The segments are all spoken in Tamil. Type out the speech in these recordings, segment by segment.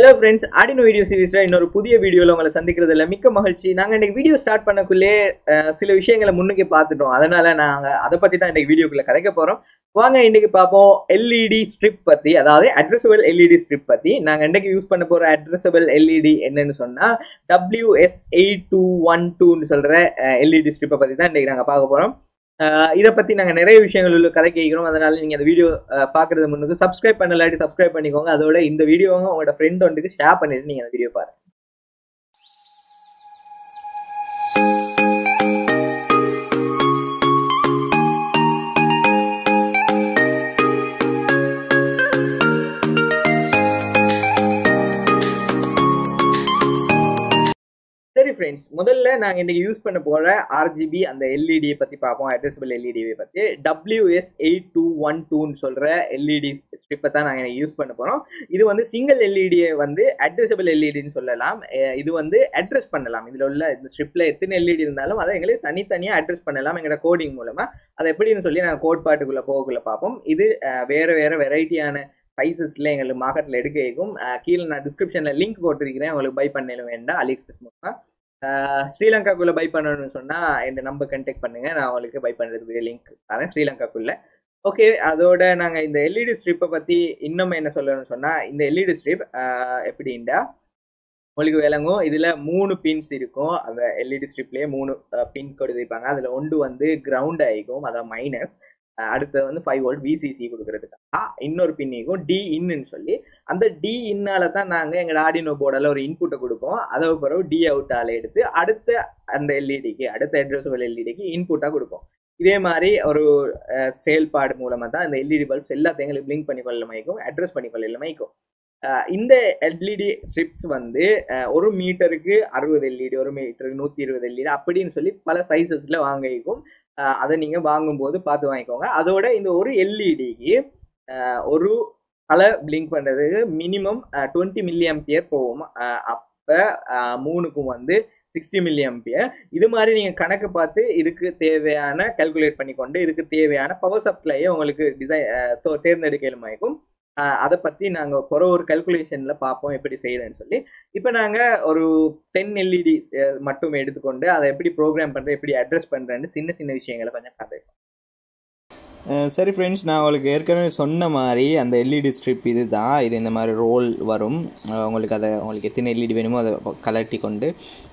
ஹலோ ஃப்ரெண்ட்ஸ் ஆடினோ வீடியோ சீரிஸில் இன்னொரு புதிய வீடியோவில் உங்களை சந்திக்கிறதுல மிக்க மகிழ்ச்சி நாங்கள் இன்னைக்கு வீடியோ ஸ்டார்ட் பண்ணக்குள்ளே அஹ், சில விஷயங்களை முன்னுக்கு பார்த்துட்டோம் அதனால நாங்கள் அதை பற்றி தான் இன்னைக்கு வீடியோக்குள்ள கதைக்க போகிறோம் வாங்க இன்னைக்கு பார்ப்போம் எல்இடி ஸ்ட்ரிப் பற்றி அதாவது அட்ரஸபிள் எல்இடி ஸ்ட்ரிப் பற்றி நாங்கள் இன்னைக்கு யூஸ் பண்ண போகிற அட்ரஸபிள் எல்இடி என்னன்னு சொன்னால் டபிள்யூஎஸ் எயிட் டூ ஒன் டூன்னு சொல்கிற எல்இடி ஸ்ட்ரிப்பை பற்றி தான் இன்னைக்கு நாங்கள் பார்க்க போகிறோம் இதை பற்றி நாங்கள் நிறைய விஷயங்கள் உள்ள கதை கேட்கிறோம் அதனால நீங்கள் அந்த வீடியோ பார்க்குறது முன்னுக்கு சப்ஸ்கிரைப் பண்ணலாட்டி சப்ஸ்கிரைப் பண்ணிக்கோங்க அதோட இந்த வீடியோவும் உங்களோட ஃப்ரெண்ட் ஒன்றுக்கு ஷேர் பண்ணிட்டு நீங்கள் அந்த வீடியோ பாருங்க சரி ஃப்ரெண்ட்ஸ் முதல்ல நாங்கள் இன்னைக்கு யூஸ் பண்ண போகிற ஆர்ஜிபி அந்த எல்இடியை பற்றி பார்ப்போம் அட்ரஸபிள் எல்இடியை பற்றி டபிள்யூஎஸ் எயிட் டூ ஒன் டூன்னு சொல்கிற எல்இடி ஸ்ட்ரிப்பை தான் நாங்கள் யூஸ் பண்ண போகிறோம் இது வந்து சிங்கிள் எல்இடியை வந்து அட்ரஸபிள் எல்இடின்னு சொல்லலாம் அஹ் இது வந்து அட்ரஸ் பண்ணலாம் இதில் உள்ள இந்த ஸ்ட்ரிப்பில் எத்தனை எல்இடி இருந்தாலும் அதை எங்களுக்கு தனித்தனியாக அட்ரஸ் பண்ணலாம் எங்களோட கோடிங் மூலமாக அதை எப்படின்னு சொல்லி நாங்கள் கோட்பாட்டுக்குள்ளே போகக்குள்ள பார்ப்போம் இது அஹ், வேற வேற வெரைட்டியான சைஸஸில் எங்களுக்கு மார்க்கெட்டில் எடுக்க இருக்கும் அஹ், கீழே நான் டிஸ்கிரிப்ஷனில் லிங்க் போட்டிருக்கிறேன் உங்களுக்கு பை பண்ணல வேண்டாம் அலி எக்ஸ்பிரஸ் மூலமாக ஸ்ரீலங்காக்குள்ளே பை பண்ணணும்னு சொன்னால் இந்த நம்பர் கண்டெக்ட் பண்ணுங்கள் நான் உங்களுக்கு பை பண்ணுறதுக்கு லிங்க் தரேன் ஸ்ரீலங்காக்குள்ளே ஓகே அதோட நாங்கள் இந்த எல்இடி ஸ்ட்ரிப்பை பற்றி இன்னும் என்ன சொல்லணும்னு சொன்னால் இந்த எல்இடி ஸ்ட்ரிப் எப்படின்டா உங்களுக்கு விளங்கும் இதில் மூணு பின்ஸ் இருக்கும் அந்த எல்இடி ஸ்ட்ரிப்லேயே மூணு பின் கொடுத்துருப்பாங்க அதில் ஒன்று வந்து கிரவுண்ட் ஆகிக்கும் அதான் மைனஸ் அடுத்தது வந்து ஃபைவ் வோல்ட் விசிசி கொடுக்கறதுக்காக இன்னொரு பின்னிக்கும் டி இன்னு சொல்லி அந்த டி இன்னால தான் நாங்கள் எங்களோட ஆடினோ போர்டில் ஒரு இன்புட்டை கொடுப்போம் அதை பிறகு டி அவுட்டால் எடுத்து அடுத்த அந்த எல்இடிக்கு அடுத்த அட்ரஸபிள் எல்இடிக்கு இன்புட்டாக கொடுப்போம் இதே மாதிரி ஒரு அஹ், செயல்பாடு மூலமாக தான் இந்த எல்இடி பல்ப்ஸ் எல்லாத்தையும் எங்களுக்கு பிளிங்க் பண்ணி கொள்ள மைக்கும் அட்ரஸ் பண்ணி கொள்ள மைக்கும் அஹ், இந்த எல்இடி ஸ்ட்ரிப்ஸ் வந்து அஹ், ஒரு மீட்டருக்கு அறுபது எல்இடி ஒரு மீட்டருக்கு நூற்றி இருபது எல்இடி அப்படின்னு சொல்லி பல சைஸஸில் வாங்கிக்கும் அஹ், அதை நீங்கள் வாங்கும்போது பார்த்து வாங்கிக்கோங்க அதோட இந்த ஒரு எல்இடிக்கு ஒரு கலர் பிளிங்க் பண்ணுறதுக்கு மினிமம் டுவெண்ட்டி மில்லி ஆம்பியர் போகும் அப்போ மூணுக்கும் வந்து சிக்ஸ்டி மில்லி ஆம்பியர் இது மாதிரி நீங்கள் கணக்கு பார்த்து இதுக்கு தேவையான கால்குலேட் பண்ணிக்கொண்டு இதுக்கு தேவையான பவர் சப்ளையை உங்களுக்கு டிசைன் தேர்ந்தெடுக்கலுமாயிருக்கும் அதை பற்றி நாங்கள் குறை ஒரு கல்குலேஷனில் பார்ப்போம் எப்படி செய்யறேன்னு சொல்லி இப்போ நாங்கள் ஒரு டென் எல்இடி மட்டும் எடுத்துக்கொண்டு அதை எப்படி ப்ரோக்ராம் பண்ணுறது எப்படி அட்ரஸ் பண்ணுறேன்னு சின்ன சின்ன விஷயங்களை கொஞ்சம் கதைப்போம் அஹ் சரி ஃப்ரெண்ட்ஸ் நான் உங்களுக்கு ஏற்கனவே சொன்ன மாதிரி அந்த எல்இடி ஸ்ட்ரிப் இது தான் இது இந்த மாதிரி ரோல் வரும் அஹ் உங்களுக்கு அதை உங்களுக்கு எத்தனை எல்இடி வேணுமோ அதை கலட்டி கொண்டு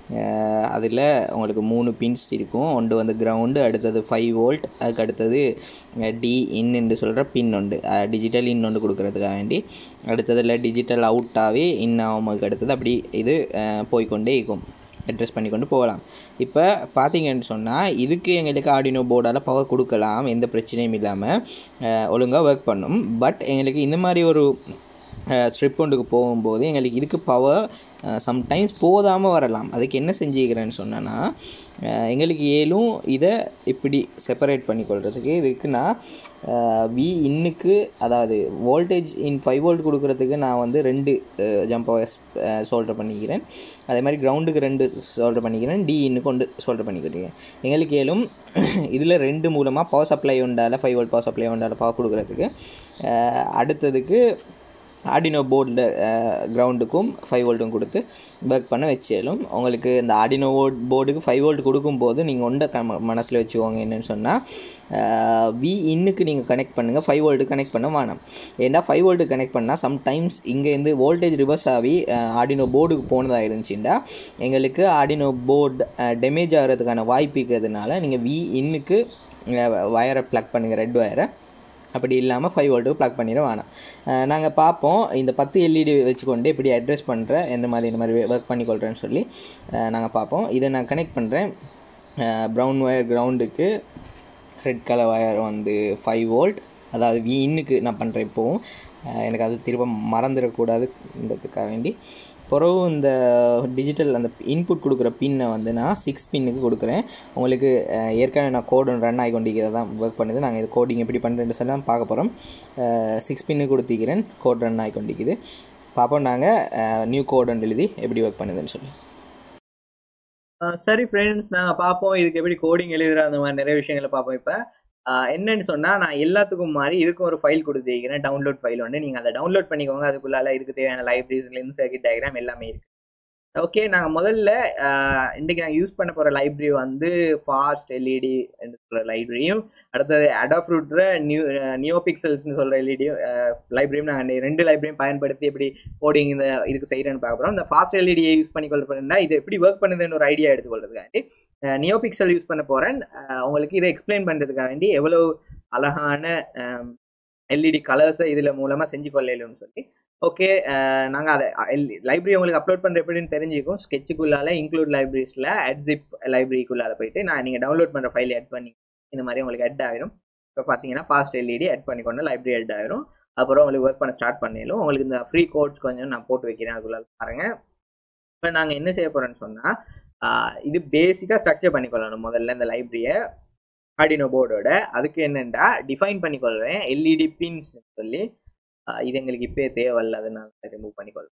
அதில் உங்களுக்கு மூணு பின்ஸ் இருக்கும் ஒன்று வந்து கிரவுண்டு அடுத்தது ஃபைவ் வோல்ட் அதுக்கு அடுத்தது டி இன் என்று சொல்கிற பின் உண்டு டிஜிட்டல் இன் ஒன்று கொடுக்கறதுக்காக வேண்டி அடுத்ததில் டிஜிட்டல் அவுட்டாகவே இன் ஆகும்போதுக்கு அடுத்தது அப்படி இது அஹ் போய்க்கொண்டே இருக்கும் அட்ரஸ் பண்ணி கொண்டு போகலாம் இப்போ பார்த்தீங்கன்னு சொன்னால் இதுக்கு எங்களுக்கு ஆடினோ போர்டால் பவர் கொடுக்கலாம் எந்த பிரச்சனையும் இல்லாமல் ஒழுங்காக ஒர்க் பண்ணும் பட் எங்களுக்கு இந்த மாதிரி ஒரு ஸ்ட்ரிப் ஒன்றுக்கு போகும்போது எங்களுக்கு இதுக்கு பவர் சம்டைம்ஸ் போதாமல் வரலாம் அதுக்கு என்ன செஞ்சுக்கிறேன்னு சொன்னேன்னா எங்களுக்கு ஏலும் இதை இப்படி செப்பரேட் பண்ணிக்கொள்கிறதுக்கு இதுக்கு நான் வி இன்னுக்கு அதாவது வோல்டேஜ் இன் ஃபைவ் வோல்ட் கொடுக்குறதுக்கு நான் வந்து ரெண்டு ஜம்ப் ஒயர்ஸ் சோல்டர் பண்ணிக்கிறேன் அதே மாதிரி கிரவுண்டுக்கு ரெண்டு சோல்டர் பண்ணிக்கிறேன் டி இன்னுக்கு ஒன்று சோல்டர் பண்ணிக்கிறேன் எங்களுக்கு ஏலும் இதில் ரெண்டு மூலமாக பவர் சப்ளை உண்டால ஃபைவ் வோல்ட் பவர் சப்ளை உண்டால பவர் கொடுக்குறதுக்கு அடுத்ததுக்கு ஆடினோ போர்டில் கிரவுண்டுக்கும் ஃபைவ் வோல்ட்டும் கொடுத்து ஒர்க் பண்ண வச்சாலும் உங்களுக்கு இந்த ஆடினோ போர்ட் போர்டுக்கு ஃபைவ் வோல்ட் கொடுக்கும்போது நீங்கள் ஒன்றை க மனசில் வச்சுக்கோங்க என்னென்னு சொன்னால் வி இன்னுக்கு நீங்கள் கனெக்ட் பண்ணுங்கள் ஃபைவ் வோல்ட்டு கனெக்ட் பண்ண வேணாம் ஏன்னா ஃபைவ் வோல்ட்டு கனெக்ட் பண்ணால் சம்டைம்ஸ் இங்கேருந்து வோல்டேஜ் ரிவர்ஸ் ஆகி ஆடினோ போர்டுக்கு போனதாக இருந்துச்சுன்னா எங்களுக்கு ஆடினோ போர்டு டேமேஜ் ஆகிறதுக்கான வாய்ப்பு இருக்கிறதுனால நீங்கள் வி இன்னுக்கு வயரை ப்ளக் பண்ணுங்கள் ரெட் வயரை அப்படி இல்லாமல் ஃபைவ் வோல்ட்டுக்கு ப்ளக் பண்ணிட வேணாம் நாங்கள் பார்ப்போம் இந்த பத்து எல்இடி வச்சுக்கொண்டு எப்படி அட்ரஸ் பண்ணுறேன் எந்த மாதிரி இந்த மாதிரி ஒர்க் பண்ணிக்கொள்கிறேன்னு சொல்லி நாங்கள் பார்ப்போம் இதை நான் கனெக்ட் பண்ணுறேன் ப்ரௌன் ஒயர் கிரவுண்டுக்கு ரெட் கலர் ஒயர் வந்து ஃபைவ் வோல்ட் அதாவது வி இன்னுக்கு நான் பண்ணுறேன் இப்போவும் எனக்கு அது திரும்ப மறந்துடக்கூடாதுன்றதுக்காக வேண்டி பிறகு இந்த டிஜிட்டல் அந்த இன்புட் கொடுக்குற பின்னை வந்து நான் சிக்ஸ் பின்னுக்கு கொடுக்குறேன் உங்களுக்கு அஹ், ஏற்கனவே நான் கோடு ரன் ஆகி கொண்டிருக்கிறத தான் ஒர்க் பண்ணுது நாங்கள் இது கோடிங் எப்படி பண்ணுறேன்னு சொல்லி தான் பார்க்க போகிறோம் சிக்ஸ் பின்னுக்கு கொடுத்திக்கிறேன் கோட் ரன் ஆகி கொண்டிருக்குது பார்ப்போம் நாங்கள் நியூ கோடுன்னு எழுதி எப்படி ஒர்க் பண்ணுதுன்னு சொல்லி அஹ் சரி ஃப்ரெண்ட்ஸ் நாங்கள் பார்ப்போம் இதுக்கு எப்படி கோடிங் எழுதுற அந்த மாதிரி நிறைய விஷயங்களை பார்ப்போம் இப்போ என்னன்னு சொன்னா நான் எல்லாத்துக்கும் மாதிரி இதுக்கும் ஒரு ஃபைல் கொடுத்துருக்கிறேன் டவுன்லோட் ஃபைல் ஒன்று நீங்க அதை டவுன்லோட் பண்ணிக்கோங்க அதுக்குள்ளால இதுக்கு தேவையான லைப்ரரிஸ் லென்ஸ் சர்க்கிட் டயக்ராம் எல்லாமே இருக்கு ஓகே நாங்கள் முதல்ல இன்றைக்கி நாங்கள் யூஸ் பண்ண போகிற லைப்ரரி வந்து ஃபாஸ்ட் எல்இடி சொல்கிற லைப்ரரியும் அடுத்தது அடாப்ரூட்ற நியூ நியோ பிக்சல்ஸ்னு சொல்கிற எல்இடியும் லைப்ரரியும் நாங்கள் ரெண்டு லைப்ரரியும் பயன்படுத்தி எப்படி கோடிங் இந்த இதுக்கு செய்கிறேன்னு பார்க்க போகிறோம் இந்த ஃபாஸ்ட் எல்இடியை யூஸ் பண்ணி கொள்ள இது எப்படி ஒர்க் பண்ணுதுன்னு ஒரு ஐடியா எடுத்துக்கொள்றதுக்காண்டி நியோ பிக்சல் யூஸ் பண்ண போகிறேன் உங்களுக்கு இதை எக்ஸ்பிளைன் பண்ணுறதுக்காக வேண்டி எவ்வளோ அழகான எல்இடி கலர்ஸை இதில் மூலமாக செஞ்சு கொள்ளலும்னு சொல்லி ஓகே நாங்கள் அதை லைப்ரரி உங்களுக்கு அப்லோட் பண்ணுற எப்படின்னு தெரிஞ்சுக்கும் ஸ்கெட்சுக்குள்ளால இன்க்ளூட் லைப்ரரிஸில் அட்ஜிப் லைப்ரரிக்குள்ளால போயிட்டு நான் நீங்கள் டவுன்லோட் பண்ணுற ஃபைல் ஆட் பண்ணி இந்த மாதிரி உங்களுக்கு அட் ஆயிரும் இப்போ பார்த்தீங்கன்னா பாஸ்ட் எல்இடி அட் பண்ணிக்கொண்டு லைப்ரரி அட் ஆயிரும் அப்புறம் உங்களுக்கு ஒர்க் பண்ண ஸ்டார்ட் பண்ணிடலும் உங்களுக்கு இந்த ஃப்ரீ கோட்ஸ் கொஞ்சம் நான் போட்டு வைக்கிறேன் அதுக்குள்ள பாருங்க இப்போ நாங்கள் என்ன செய்ய போகிறோன்னு சொன்னால் இது பேசிக்காக ஸ்ட்ரக்சர் பண்ணிக்கொள்ளணும் முதல்ல இந்த லைப்ரரியை ஆர்டினோ போர்டோட அதுக்கு என்னென்னா டிஃபைன் பண்ணிக்கொள்கிறேன் எல்இடி பின்ஸ் சொல்லி இது எங்களுக்கு இப்போ தேவையில்ல அதனால ரிமூவ் பண்ணிக்கொள்றேன்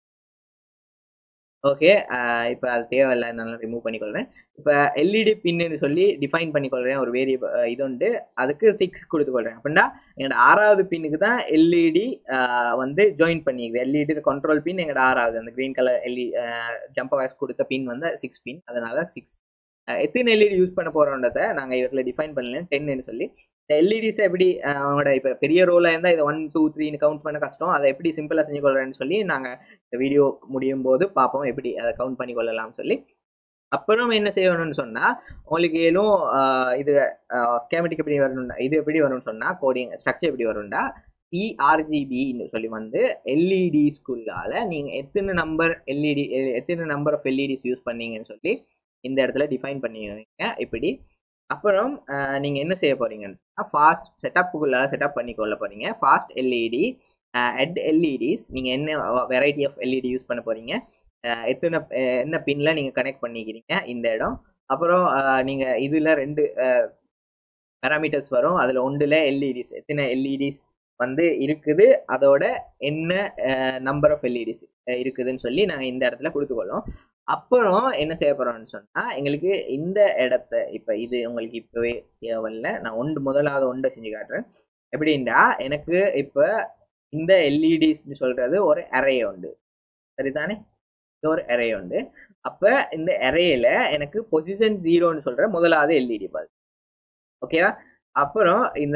ஓகே இப்போ அது தேவையில்ல அதனால ரிமூவ் பண்ணிக்கொள்கிறேன் இப்போ எல்இடி பின்னு சொல்லி டிஃபைன் பண்ணிக்கொள்கிறேன் ஒரு வேரியபிள் இது உண்டு அதுக்கு சிக்ஸ் கொடுத்துக்கொள்கிறேன் அப்படின்னா என்னோட ஆறாவது பின்னுக்கு தான் எல்இடி வந்து ஜாயின் பண்ணிக்குது எல்இடி கண்ட்ரோல் பின் எங்களோட ஆறாவது அந்த க்ரீன் கலர் எல்இ ஜம்ப் வாய்ஸ் கொடுத்த பின் வந்து சிக்ஸ் பின் அதனால சிக்ஸ் எத்தனை எல்இடி யூஸ் பண்ண போகிறோன்றதை நாங்கள் இதில் டிஃபைன் பண்ணல டென்னு சொல்லி இந்த எல்இடிஸ் எப்படி அவனோட இப்போ பெரிய ரோலாக இருந்தால் இதை ஒன் டூ த்ரீன்னு கவுண்ட் பண்ண கஷ்டம் அதை எப்படி சிம்பிளாக செஞ்சு கொள்றேன்னு சொல்லி நாங்கள் இந்த வீடியோ முடியும் போது பார்ப்போம் எப்படி அதை கவுண்ட் பண்ணி கொள்ளலாம்னு சொல்லி அப்புறம் என்ன செய்யணும்னு சொன்னால் உங்களுக்கு ஏதும் இது ஸ்கேமெட்டிக் எப்படி வரணும்னா இது எப்படி வரும்னு சொன்னால் கோடிங் ஸ்ட்ரக்சர் எப்படி வரும்னா பிஆர்ஜிபின்னு சொல்லி வந்து எல்இடி ஸ்கூல்லால் நீங்கள் எத்தனை நம்பர் எல்இடி எத்தனை நம்பர் ஆஃப் எல்இடிஸ் யூஸ் பண்ணீங்கன்னு சொல்லி இந்த இடத்துல டிஃபைன் பண்ணிடுவீங்க இப்படி அப்புறம் நீங்கள் என்ன செய்ய போறீங்கன்னா ஃபாஸ்ட் செட்டப்புக்குள்ள செட்டப் பண்ணி கொள்ள போறீங்க ஃபாஸ்ட் எல்இடி எட் எல்இடிஸ் நீங்கள் என்ன வெரைட்டி ஆஃப் எல்இடி யூஸ் பண்ண போறீங்க எத்தனை என்ன பின்ல நீங்கள் கனெக்ட் பண்ணிக்கிறீங்க இந்த இடம் அப்புறம் நீங்கள் இதில் ரெண்டு பேராமீட்டர்ஸ் வரும் அதில் ஒன்றில் எல்இடிஸ் எத்தனை எல்இடிஸ் வந்து இருக்குது அதோட என்ன நம்பர் ஆஃப் எல்இடிஸ் இருக்குதுன்னு சொல்லி நாங்கள் இந்த இடத்துல கொடுத்துக்கொள்ளோம் அப்புறம் என்ன செய்ய போறோம்னு சொன்னா எங்களுக்கு இந்த இடத்த இப்ப இது உங்களுக்கு இப்பவே தேவையில்ல நான் ஒன்று முதலாவது ஒன்றை செஞ்சு காட்டுறேன் எப்படின்னா எனக்கு இப்ப இந்த எல்இடிஸ்னு சொல்றது ஒரு அறைய உண்டு சரிதானே இது ஒரு அறைய உண்டு அப்ப இந்த அறையில எனக்கு பொசிஷன் ஜீரோன்னு சொல்ற முதலாவது எல்இடி பாது ஓகேவா அப்புறம் இந்த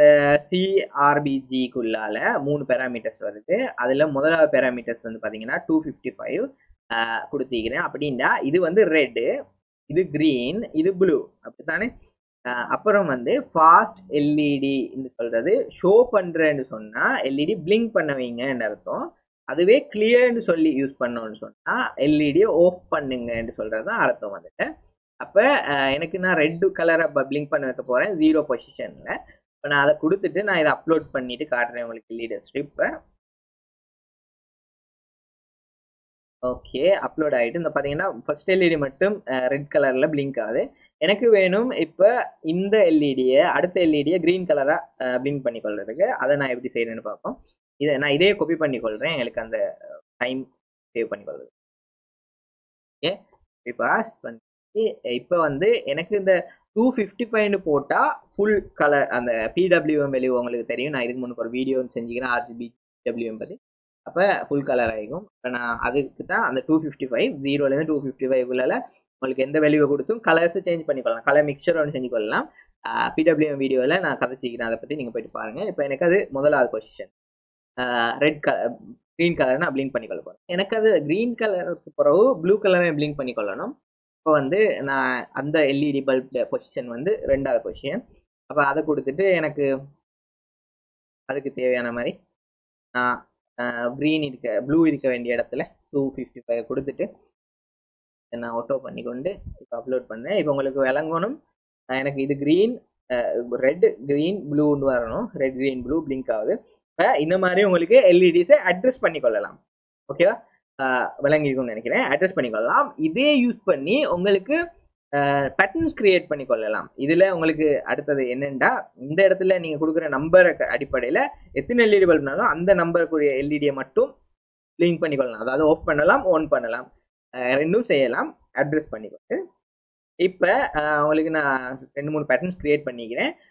சிஆர்பிஜிக்குள்ளால மூணு பேராமீட்டர்ஸ் வருது அதுல முதலாவது பேராமீட்டர்ஸ் வந்து பாத்தீங்கன்னா டூ ஃபிஃப்டி ஃபைவ் கொடுத்திருக்கிறேன் அப்படின்னா இது வந்து ரெட்டு இது கிரீன் இது ப்ளூ அப்படித்தானே அப்புறம் வந்து ஃபாஸ்ட் எல்இடி சொல்றது ஷோ பண்றேன்னு சொன்னா எல்இடி பிளிங்க் பண்ண வைங்கன்னு அர்த்தம் அதுவே கிளியர்னு சொல்லி யூஸ் பண்ணோம்னு சொன்னா எல்இடியை ஆஃப் பண்ணுங்கன்னு சொல்றது அர்த்தம் வந்துட்டு அப்ப எனக்கு நான் ரெட் கலரை பிளிங்க் பண்ண வைக்க போறேன் ஜீரோ பொசிஷன்ல இப்போ நான் அதை கொடுத்துட்டு நான் இதை அப்லோட் பண்ணிட்டு காட்டுறேன் உங்களுக்கு எல்இடி ஸ்ட்ரிப்பை ஓகே அப்லோட் ஆகிட்டு இந்த பார்த்தீங்கன்னா ஃபர்ஸ்ட் எல்இடி மட்டும் ரெட் கலரில் பிளிங்க் ஆகுது எனக்கு வேணும் இப்போ இந்த எல்இடியை அடுத்த எல்இடியை க்ரீன் கலராக பிளிங்க் பண்ணி கொள்றதுக்கு அதை நான் எப்படி செய்யறேன்னு பார்ப்போம் இதை நான் இதே காப்பி பண்ணி கொள்கிறேன் எனக்கு அந்த டைம் சேவ் பண்ணி கொள்வது ஓகே இப்போ பண்ணி இப்போ வந்து எனக்கு இந்த டூ ஃபிஃப்டி ஃபைவ்னு போட்டால் ஃபுல் கலர் அந்த பிடபிள்யூஎம் வெளியே உங்களுக்கு தெரியும் நான் இதுக்கு முன்னுக்கு ஒரு வீடியோ செஞ்சுக்கிறேன் ஆர்ஜிபி டபிள்யூஎம் பற்றி அப்போ ஃபுல் கலர் ஆகிக்கும் இப்போ நான் அதுக்கு தான் அந்த டூ ஃபிஃப்டி ஃபைவ் ஜீரோலேருந்து டூ ஃபிஃப்டி ஃபைவ்க்குள்ள உங்களுக்கு எந்த வேல்யூவை கொடுத்தும் கலர்ஸை சேஞ்ச் பண்ணிக்கொள்ளலாம் கலர் மிக்சர் ஒன்று செஞ்சு கொள்ளலாம் பிடபிள்யூஎம் வீடியோவில் நான் கதைச்சிக்கிறேன் அதை பற்றி நீங்கள் போயிட்டு பாருங்கள் இப்போ எனக்கு அது முதலாவது position red colour green colour நான் பிளிங்க் பண்ணிக்கொள்ள போகிறேன் எனக்கு அது க்ரீன் கலருக்கு பிறகு ப்ளூ கலரை பிளிங்க் பண்ணிக்கொள்ளணும் இப்போ வந்து நான் அந்த எல்இடி பல்ப் பொசிஷன் வந்து ரெண்டாவது பொசிஷன் அப்போ அதை கொடுத்துட்டு எனக்கு அதுக்கு தேவையான மாதிரி நான் க்ரீன் இருக்க ப்ளூ இருக்க வேண்டிய இடத்துல டூ ஃபிஃப்டி ஃபைவ் கொடுத்துட்டு நான் ஆட்டோ பண்ணி கொண்டு இப்போ அப்லோட் பண்ணேன் இப்போ உங்களுக்கு விளங்கணும் எனக்கு இது க்ரீன் ரெட் க்ரீன் ப்ளூன்னு வரணும் ரெட் க்ரீன் ப்ளூ பிளிங்க் ஆகுது இப்போ இந்த மாதிரி உங்களுக்கு எல்இடிஸை அட்ரஸ் பண்ணி கொள்ளலாம் ஓகேவா விளங்கிருக்கும்னு நினைக்கிறேன் அட்ரஸ் பண்ணிக்கொள்ளலாம் இதே யூஸ் பண்ணி உங்களுக்கு பேட்டர்ன்ஸ் கிரியேட் பண்ணி கொள்ளலாம் இதில் உங்களுக்கு அடுத்தது என்னென்னா இந்த இடத்துல நீங்கள் கொடுக்குற நம்பரை அடிப்படையில் எத்தனை எல்இடி பல்ப்னாலும் அந்த நம்பருக்குரிய எல்இடியை மட்டும் லிங்க் பண்ணிக்கொள்ளலாம் அதாவது ஆஃப் பண்ணலாம் ஆன் பண்ணலாம் ரெண்டும் செய்யலாம் அட்ரஸ் பண்ணிக்கொண்டு இப்போ உங்களுக்கு நான் ரெண்டு மூணு பேட்டர்ன்ஸ் கிரியேட் பண்ணிக்கிறேன்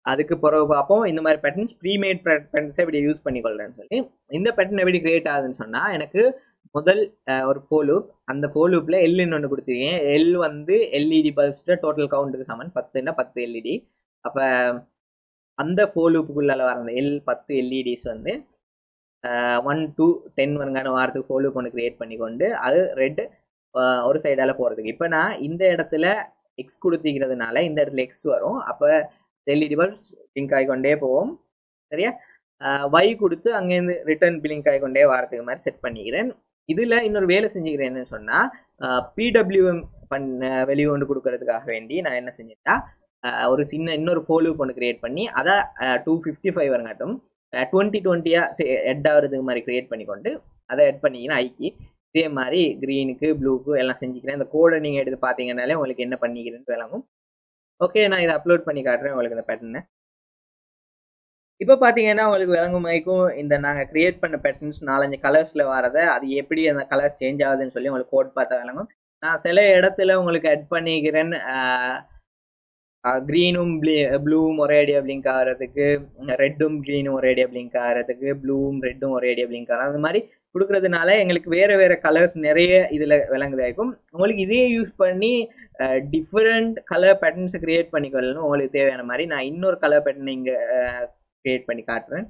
அதுக்கு பிறகு பார்ப்போம் இந்த மாதிரி பேட்டர்ன்ஸ் ப்ரீமேட் பேட்டர்ன்ஸை எப்படி யூஸ் பண்ணிக்கொள்றேன்னு சொல்லி இந்த பேட்டர்ன் எப்படி கிரியேட் ஆகுதுன்னு சொன்னால் எனக்கு முதல் அஹ், ஒரு ஃபோலூப் அந்த ஃபோலூப்பில் எல்லுன்னு ஒன்று கொடுத்துருக்கேன் எல் வந்து எல்இடி பல்ப்ஸில் டோட்டல் கவுண்ட்டுக்கு சமன் பத்துன்னா பத்து எல்இடி அப்போ அந்த ஃபோலூப்புக்குள்ளால வர அந்த எல் பத்து எல்இடிஸ் வந்து ஒன் டூ டென் வருங்கான வாரத்துக்கு ஃபோலூப் ஒன்று கிரியேட் பண்ணிக்கொண்டு அது ரெட் ஒரு சைடால் போகிறதுக்கு இப்போ நான் இந்த இடத்துல எக்ஸ் கொடுத்திக்கிறதுனால இந்த இடத்துல எக்ஸ் வரும் அப்போ எல்இடி பல்ப்ஸ் பிங்க் ஆகிக்கொண்டே போவோம் சரியா ஒய் கொடுத்து அங்கேருந்து ரிட்டர்ன் பிளிங்க் ஆகிக்கொண்டே வாரத்துக்கு மாதிரி செட் பண்ணிக்கிறேன் இதில் இன்னொரு வேலை செஞ்சுக்கிறேன்னு சொன்னால் பிடபிள்யூஎம் பண்ண வெளியே கொண்டு கொடுக்கறதுக்காக வேண்டி நான் என்ன செஞ்சிட்டா அஹ், ஒரு சின்ன இன்னொரு ஃபோலூப் ஒன்று கிரியேட் பண்ணி அதை டூ ஃபிஃப்டி ஃபைவ் வரங்காட்டும் டுவெண்ட்டி டுவெண்ட்டியாக எட் ஆகிறதுக்கு மாதிரி கிரியேட் பண்ணிக்கொண்டு அதை எட் பண்ணிக்கிறேன் ஐக்கி இதே மாதிரி க்ரீனுக்கு ப்ளூக்கு எல்லாம் செஞ்சுக்கிறேன் இந்த கோடை நீங்கள் எடுத்து பார்த்தீங்கன்னாலே உங்களுக்கு என்ன பண்ணிக்கிறேன்னு விளங்கும் ஓகே நான் இதை அப்லோட் பண்ணி காட்டுறேன் உங்களுக்கு இந்த பேட்டர்னை இப்போ பார்த்தீங்கன்னா உங்களுக்கு விளங்கும் மாதிரிக்கும் இந்த நாங்கள் கிரியேட் பண்ண பேட்டர்ன்ஸ் நாலஞ்சு கலர்ஸில் வரதை அது எப்படி அந்த கலர்ஸ் சேஞ்ச் ஆகுதுன்னு சொல்லி உங்களுக்கு கோட் பார்த்தா விளங்கும் நான் சில இடத்துல உங்களுக்கு அட் பண்ணிக்கிறேன் க்ரீனும் ப்ளூவும் ஒரே ஐடியா பிளிங்க் ஆகிறதுக்கு ரெட்டும் க்ரீனும் ஒரே ஐடியா பிளிங்க் ஆகிறதுக்கு ப்ளூவும் ரெட்டும் ஒரே ஐடியா பிளிங்க் ஆகிறது அந்த மாதிரி கொடுக்கறதுனால எங்களுக்கு வேறு வேறு கலர்ஸ் நிறைய இதில் விளங்குதாயிருக்கும் உங்களுக்கு இதே யூஸ் பண்ணி டிஃப்ரெண்ட் கலர் பேட்டர்ன்ஸை கிரியேட் பண்ணிக்கொள்ளணும் உங்களுக்கு தேவையான மாதிரி நான் இன்னொரு கலர் பேட்டர்ன் இங்கே கிரியேட் பண்ணி காட்டுறேன்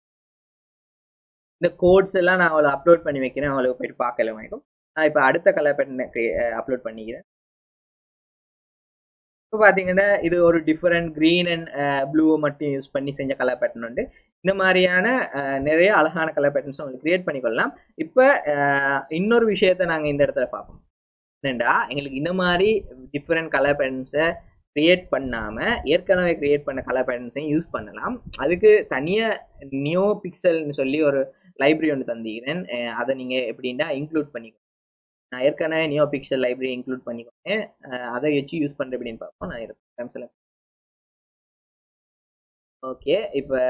இந்த கோட்ஸ் எல்லாம் நான் அவளை அப்லோட் பண்ணி வைக்கிறேன் அவளுக்கு போயிட்டு பார்க்கல வாங்கிக்கும் நான் இப்போ அடுத்த கலர் பேட்டர்னை அப்லோட் பண்ணிக்கிறேன் இப்போ பார்த்தீங்கன்னா இது ஒரு டிஃப்ரெண்ட் க்ரீன் அண்ட் ப்ளூவை மட்டும் யூஸ் பண்ணி செஞ்ச கலர் பேட்டர்ன் உண்டு இந்த மாதிரியான அஹ், நிறைய அழகான கலர் பேட்டர்ன்ஸ் உங்களுக்கு கிரியேட் பண்ணிக்கொள்ளலாம் இப்போ இன்னொரு விஷயத்த நாங்கள் இந்த இடத்துல பார்ப்போம் என்னண்டா எங்களுக்கு இந்த மாதிரி டிஃப்ரெண்ட் கலர் பேட்டர்ன்ஸை கிரியேட் பண்ணாமல் ஏற்கனவே கிரியேட் பண்ண கலர் பேட்டர்ன்ஸையும் யூஸ் பண்ணலாம் அதுக்கு தனியாக நியோ பிக்சல்னு சொல்லி ஒரு லைப்ரரி ஒன்று தந்திக்கிறேன் அஹ், அதை நீங்கள் எப்படின்னா இன்க்ளூட் பண்ணிக்கோ நான் ஏற்கனவே நியோ பிக்சல் லைப்ரரி இன்க்ளூட் பண்ணிக்கோங்க அஹ், அதை வச்சு யூஸ் பண்ணுற எப்படின்னு பார்ப்போம் நான் இதை ஓகே இப்போ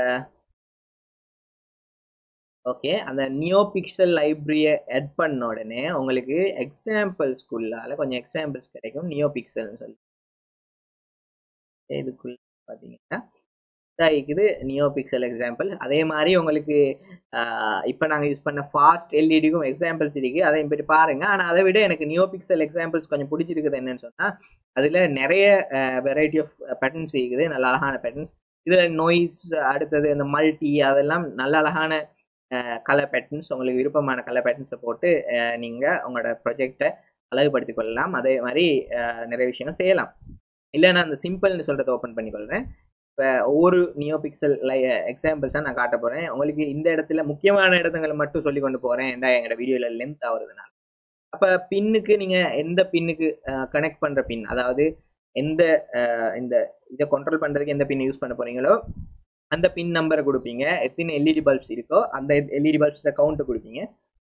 ஓகே அந்த நியோ பிக்சல் லைப்ரரியை ஆட் பண்ண உடனே உங்களுக்கு எக்ஸாம்பிள்ஸ்குள்ளால கொஞ்சம் எக்ஸாம்பிள்ஸ் கிடைக்கும் நியோ பிக்சல்னு சொல்லி இதுக்குள்ள பார்த்தீங்கன்னா இருக்குது நியோ பிக்சல் எக்ஸாம்பிள் அதே மாதிரி உங்களுக்கு இப்போ நாங்கள் யூஸ் பண்ண ஃபாஸ்ட் எல்இடிக்கும் எக்ஸாம்பிள்ஸ் இருக்குது அதையும் போய் பாருங்க ஆனால் அதை விட எனக்கு நியோ பிக்சல் எக்ஸாம்பிள்ஸ் கொஞ்சம் பிடிச்சிருக்குது என்னன்னு சொன்னால் அதில் நிறைய வெரைட்டி ஆஃப் பேட்டர்ன்ஸ் இருக்குது நல்ல அழகான பேட்டர்ன்ஸ் இதில் நோய்ஸ் அடுத்தது இந்த மல்டி அதெல்லாம் நல்ல அழகான கலர் பேட்டர்ன்ஸ் உங்களுக்கு விருப்பமான கலர் பேட்டர்ன்ஸை போட்டு நீங்கள் உங்களோட ப்ரொஜெக்டை அழகுபடுத்திக் கொள்ளலாம் அதே மாதிரி அஹ், நிறைய விஷயங்கள் செய்யலாம் இல்லை நான் அந்த சிம்பிள்னு சொல்கிறத ஓப்பன் பண்ணிக்கொள்கிறேன் இப்போ ஒவ்வொரு நியோ பிக்சல் லை எக்ஸாம்பிள்ஸாக நான் காட்ட போகிறேன் உங்களுக்கு இந்த இடத்துல முக்கியமான இடத்துங்களை மட்டும் சொல்லி கொண்டு போகிறேன் ஏன்டா எங்களோட வீடியோவில் லென்த் ஆகுறதுனால அப்போ பின்னுக்கு நீங்கள் எந்த பின்னுக்கு கனெக்ட் பண்ணுற பின் அதாவது எந்த அஹ், இந்த இதை கண்ட்ரோல் பண்ணுறதுக்கு எந்த பின் யூஸ் பண்ண போகிறீங்களோ அந்த பின் நம்பரை கொடுப்பீங்க எத்தனை எல்இடி பல்ப்ஸ் இருக்கோ அந்த எல்இடி பல்ப்ஸில் கவுண்ட்டை கொடுப்பீங்க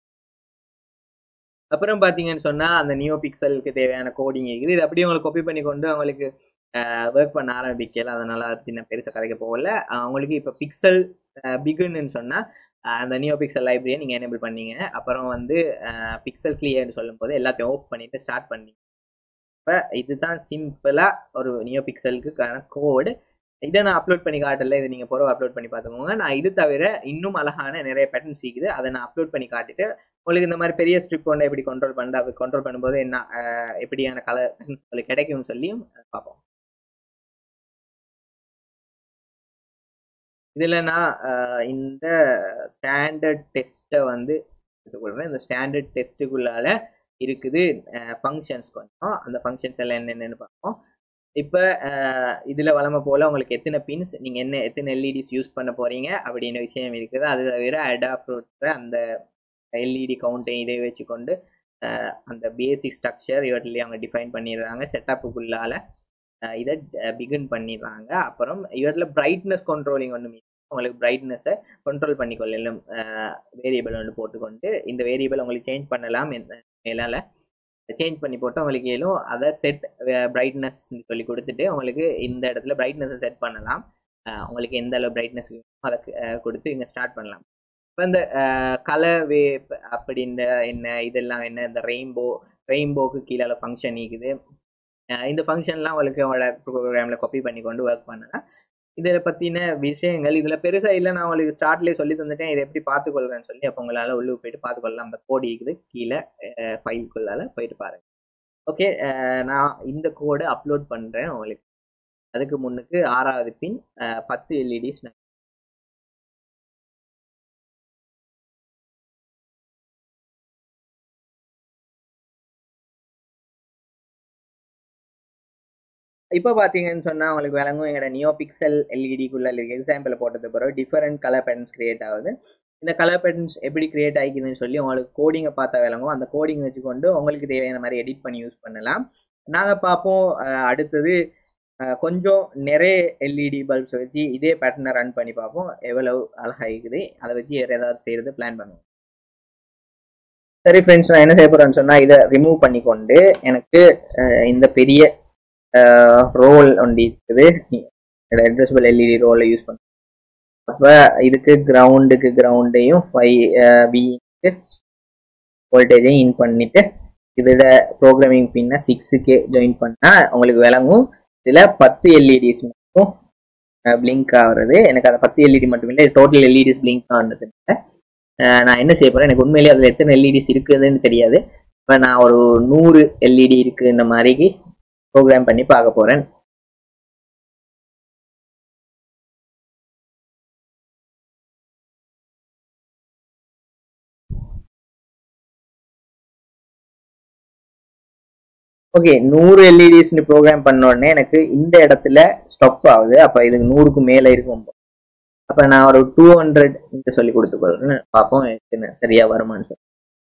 அப்புறம் பார்த்தீங்கன்னு சொன்னால் அந்த நியோ பிக்சலுக்கு தேவையான கோடிங் இருக்குது இது அப்படியே உங்களுக்கு காப்பி பண்ணி கொண்டு அவங்களுக்கு ஒர்க் பண்ண ஆரம்பிக்கல அதனால சின்ன பெருசாக கதைக்க போகல அவங்களுக்கு இப்போ பிக்சல் பிகுன்னு சொன்னால் அந்த நியோ பிக்சல் லைப்ரரியை நீங்கள் எனேபிள் பண்ணீங்க அப்புறம் வந்து பிக்சல் கிளியர்னு சொல்லும்போது எல்லாத்தையும் ஓப் பண்ணிட்டு ஸ்டார்ட் பண்ணீங்க இப்போ இதுதான் சிம்பிளாக ஒரு நியோ பிக்சலுக்கான கோடு இதை நான் அப்லோட் பண்ணி காட்டல இதை நீங்கள் பிறகு அப்லோட் பண்ணி பார்த்துக்கோங்க நான் இது தவிர இன்னும் அழகான நிறைய பேட்டர்ன்ஸ் இருக்குது அதை நான் அப்லோட் பண்ணி காட்டிட்டு உங்களுக்கு இந்த மாதிரி பெரிய ஸ்ட்ரிப் கொண்டு எப்படி கண்ட்ரோல் பண்ணுறது அப்படி கண்ட்ரோல் பண்ணும்போது என்ன அஹ், எப்படியான கலர் உங்களுக்கு கிடைக்கும்னு சொல்லியும் பார்ப்போம் இதில் நான் அஹ், இந்த ஸ்டாண்டர்ட் டெஸ்ட்டை வந்து எடுத்துக்கொள்கிறேன் இந்த ஸ்டாண்டர்ட் டெஸ்ட்டுக்குள்ளால இருக்குது ஃபங்க்ஷன்ஸ் கொஞ்சம் அந்த ஃபங்க்ஷன்ஸ் எல்லாம் என்னென்னு பார்ப்போம் இப்போ இதில் வளமை போல் உங்களுக்கு எத்தனை பின்ஸ் நீங்கள் என்ன எத்தனை எல்இடிஸ் யூஸ் பண்ண போகிறீங்க அப்படின்ற விஷயம் இருக்குது அது தவிர அடாப்டர் அந்த எல்இடி கவுண்ட்டையும் இதை வச்சுக்கொண்டு அஹ், அந்த பேசிக் ஸ்ட்ரக்சர் இவற்றிலேயே அவங்க டிஃபைன் பண்ணிடுறாங்க செட்டப்புக்குள்ளால இதை பிகின் பண்ணிடுறாங்க அப்புறம் இவற்றில் பிரைட்னஸ் கண்ட்ரோலிங் ஒன்று உங்களுக்கு பிரைட்னஸை கண்ட்ரோல் பண்ணிக்கொள்ளலும் வேரியபிள் ஒன்று போட்டுக்கொண்டு இந்த வேரியபிள் உங்களுக்கு சேஞ்ச் பண்ணலாம் மேலால் சேஞ்ச் பண்ணி போட்டு உங்களுக்கு ஏலும் அதை செட் பிரைட்னஸ் சொல்லி கொடுத்துட்டு உங்களுக்கு இந்த இடத்துல பிரைட்னஸை செட் பண்ணலாம் அஹ் உங்களுக்கு எந்த அளவு பிரைட்னஸ் அதை அஹ் கொடுத்து இங்கே ஸ்டார்ட் பண்ணலாம் இப்போ இந்த கலர் வேப் அப்படின்ற என்ன இதெல்லாம் என்ன இந்த ரெயின்போ ரெயின்போக்கு கீழே ஃபங்க்ஷன் இருக்குது அஹ் இந்த ஃபங்க்ஷன்லாம் உங்களுக்கு உங்களோட ப்ரோக்ராமில் காப்பி பண்ணி கொண்டு ஒர்க் பண்ணலாம் இதை பற்றின விஷயங்கள் இதில் பெருசாக இல்லை நான் உங்களுக்கு ஸ்டார்ட்லேயே சொல்லி தந்துட்டேன் இதை எப்படி பார்த்துக்கொள்றேன்னு சொல்லி அப்போ உங்களால் உள்ளே போயிட்டு பார்த்துக்கொள்ளலாம் அந்த கோடு இருக்குது கீழே ஃபைல்குள்ளால போயிட்டு பாருங்க ஓகே நான் இந்த கோடை அப்லோட் பண்ணுறேன் உங்களுக்கு அதுக்கு முன்னுக்கு ஆறாவது பின் அஹ், பத்து எல்இடிஸ் இப்போ பார்த்தீங்கன்னு சொன்னால் உங்களுக்கு விளங்கும் எங்களோட நியோ பிக்சல் எல்இடிக்குள்ள எக்ஸாம்பிள் போட்டது பிறகு டிஃபரெண்ட் கலர் பேட்டர்ன்ஸ் கிரியேட் ஆகுது இந்த கலர் பேட்டர்ன்ஸ் எப்படி கிரியேட் ஆகிக்குதுன்னு சொல்லி உங்களுக்கு கோடிங்கை பார்த்தா விளங்கும் அந்த கோடிங் வச்சுக்கொண்டு உங்களுக்கு தேவையான மாதிரி எடிட் பண்ணி யூஸ் பண்ணலாம் நாங்கள் பார்ப்போம் அஹ், அடுத்தது அஹ், கொஞ்சம் நிறைய எல்இடி பல்ப்ஸ் வச்சு இதே பேட்டர்னை ரன் பண்ணி பார்ப்போம் எவ்வளவு அழகாக இருக்குது அதை வச்சு வேறு ஏதாவது செய்கிறது பிளான் பண்ணுவோம் சரி ஃப்ரெண்ட்ஸ் நான் என்ன செய்ய போகிறேன்னு சொன்னால் இதை ரிமூவ் பண்ணிக்கொண்டு எனக்கு அஹ், இந்த பெரிய ரோல் ஒண்டி இருக்குது அட்ரஸபிள் எல்இடி ரோலை யூஸ் பண்ண அப்போ இதுக்கு கிரவுண்டுக்கு கிரவுண்டையும் ஃபைவ் விக்கு வோல்டேஜையும் இன் பண்ணிட்டு இதோட ப்ரோக்ராமிங் பின்ன சிக்ஸுக்கு ஜாயின் பண்ணால் உங்களுக்கு விளங்கும் இதில் பத்து எல்இடிஸ் மட்டும் பிளிங்க் ஆகுறது எனக்கு அந்த பத்து எல்இடி மட்டும் இல்லை டோட்டல் எல்இடிஸ் பிளிங்க் ஆனதுனால நான் என்ன செய்ய போகிறேன் எனக்கு உண்மையிலேயே அதில் எத்தனை எல்இடிஸ் இருக்குதுன்னு தெரியாது இப்போ நான் ஒரு நூறு எல்இடி இருக்குன்ற மாதிரி ப்ரோக்ராம் பண்ணி பார்க்க போகிறேன் ஓகே நூறு எல்இடிஸ்னு ப்ரோக்ராம் பண்ண உடனே எனக்கு இந்த இடத்துல ஸ்டாப் ஆகுது அப்போ இதுக்கு நூறுக்கு மேலே இருக்கும் அப்போ நான் ஒரு டூ ஹண்ட்ரட் சொல்லி கொடுத்து போகிறேன் பார்ப்போம் எத்தனை சரியா வருமானு சொல்லி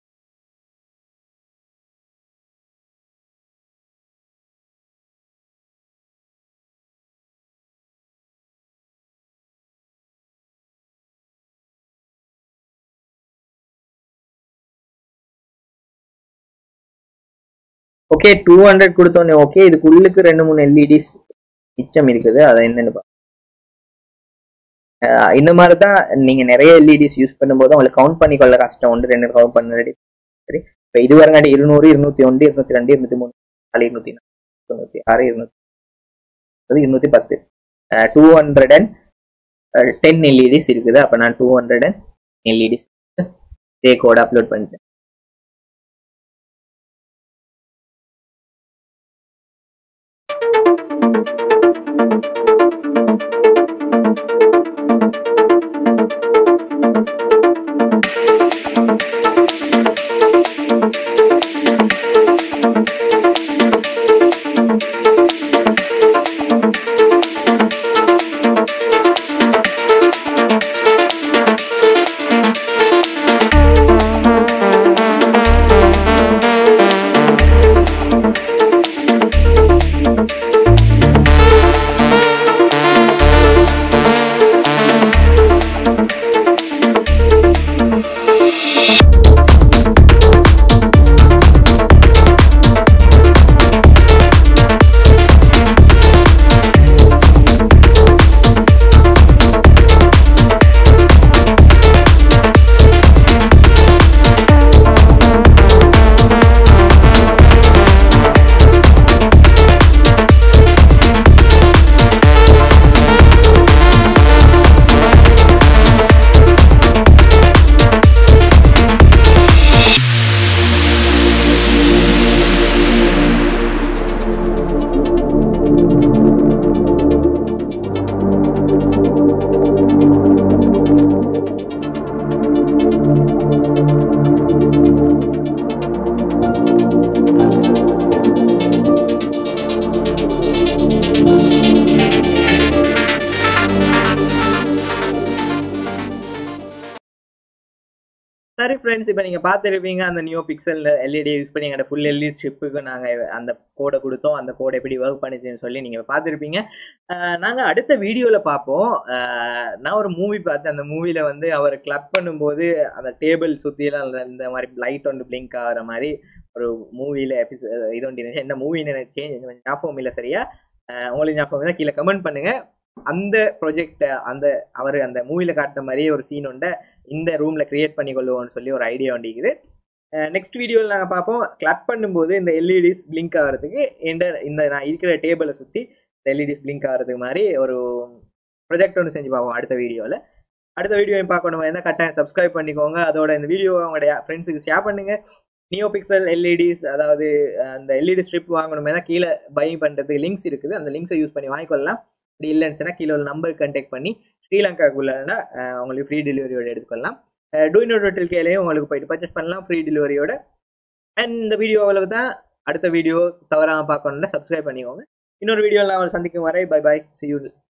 ஓகே டூ ஹண்ட்ரட் கொடுத்தோன்னே ஓகே இதுக்குள்ளுக்கு ரெண்டு மூணு எல்இடிஸ் மிச்சம் இருக்குது அதை என்னன்னு பா அஹ் இந்த மாதிரி தான் நீங்கள் நிறைய எல்இடிஸ் யூஸ் பண்ணும்போது உங்களுக்கு கவுண்ட் பண்ணிக்கொள்ள கஷ்டம் ஒன்று ரெண்டு கவுண்ட் பண்ண ரெடி சரி இப்போ இது வரங்காட்டி இருநூறு இருநூத்தி ஒன்று இருநூத்தி ரெண்டு இருநூத்தி மூணு நாலு இருநூத்தி நாலு தொண்ணூற்றி ஆறு இருநூத்தி அது இருநூத்தி பத்து two hundred and ten LEDs இருக்குது அப்போ நான் டூ ஹண்ட்ரட் அண்ட் எல்இடிஸ் இதே கோட் அப்லோட் பண்ணிட்டேன் சரி ஃப்ரெண்ட்ஸ் இப்போ நீங்கள் பார்த்துருப்பீங்க அந்த நியூ பிக்சல் எல்இடி யூஸ் பண்ணி எங்களோட ஃபுல் எல்இடி ஸ்ட்ரிப்புக்கு நாங்கள் அந்த கோடை கொடுத்தோம் அந்த கோடை எப்படி ஒர்க் பண்ணுச்சுன்னு சொல்லி நீங்கள் பார்த்துருப்பீங்க நாங்கள் அடுத்த வீடியோவில் பார்ப்போம் அஹ், நான் ஒரு மூவி பார்த்தேன் அந்த மூவியில் வந்து அவர் கிளப் பண்ணும்போது அந்த டேபிள் சுற்றிலாம் அந்த- இந்த மாதிரி லைட் ஒன்று பிளிங்க் ஆகிற மாதிரி ஒரு மூவியில் எபிசோட் இது ஒன்று இருந்துச்சு என்ன மூவின்னு எனக்கு சேஞ்ச் ஞாபகம் இல்லை சரியா அஹ், உங்களுக்கு ஞாபகம் தான் கீழே கமெண்ட் பண்ணுங்கள் அந்த ப்ரொஜெக்ட் அந்த அவர் அந்த மூவியில் காட்டின மாதிரியே ஒரு சீன் ஒன்றை இந்த ரூமில் கிரியேட் பண்ணி கொள்ளுவோம்னு சொல்லி ஒரு ஐடியா வண்டிக்குது நெக்ஸ்ட் வீடியோவில் நாங்கள் பார்ப்போம் கிளப் பண்ணும்போது இந்த எல்இடிஸ் பிளிங்க் ஆகிறதுக்கு இந்த இந்த நான் இருக்கிற டேபிளை சுற்றி இந்த எல்இடிஸ் பிளிங்க் ஆகிறதுக்கு மாதிரி ஒரு ப்ரொஜெக்ட் ஒன்று செஞ்சு பார்ப்போம் அடுத்த வீடியோவில் அடுத்த வீடியோவையும் பார்க்கணும் இருந்தால் கட்டாயம் சப்ஸ்கிரைப் பண்ணிக்கோங்க அதோட இந்த வீடியோ அவங்களுடைய ஃப்ரெண்ட்ஸுக்கு ஷேர் பண்ணுங்க நியோ பிக்சல் எல்இடிஸ் அதாவது அந்த எல்இடி ஸ்ட்ரிப் வாங்கணுமே தான் கீழே பை பண்ணுறதுக்கு லிங்க்ஸ் இருக்குது அந்த லிங்க்ஸை யூஸ் பண்ணி வாங்கிக்கொள்ளலாம் இப்படி இல்லைன்னு கீழே ஒரு நம்பர் கண்டெக்ட் பண்ணி ஸ்ரீலங்காக்குள்ளனா உங்களுக்கு ஃப்ரீ டெலிவரியோட எடுத்துக்கொள்ளலாம் டூயினோ டோட்டல் கேலையும் உங்களுக்கு போயிட்டு பர்ச்சேஸ் பண்ணலாம் ஃப்ரீ டெலிவரியோட அண்ட் இந்த வீடியோ அவ்வளவு தான் அடுத்த வீடியோ தவறாமல் பார்க்கணுன்னா சப்ஸ்கிரைப் பண்ணிக்கோங்க இன்னொரு வீடியோவில் நான் சந்திக்கும் வரை பை பை சி யூ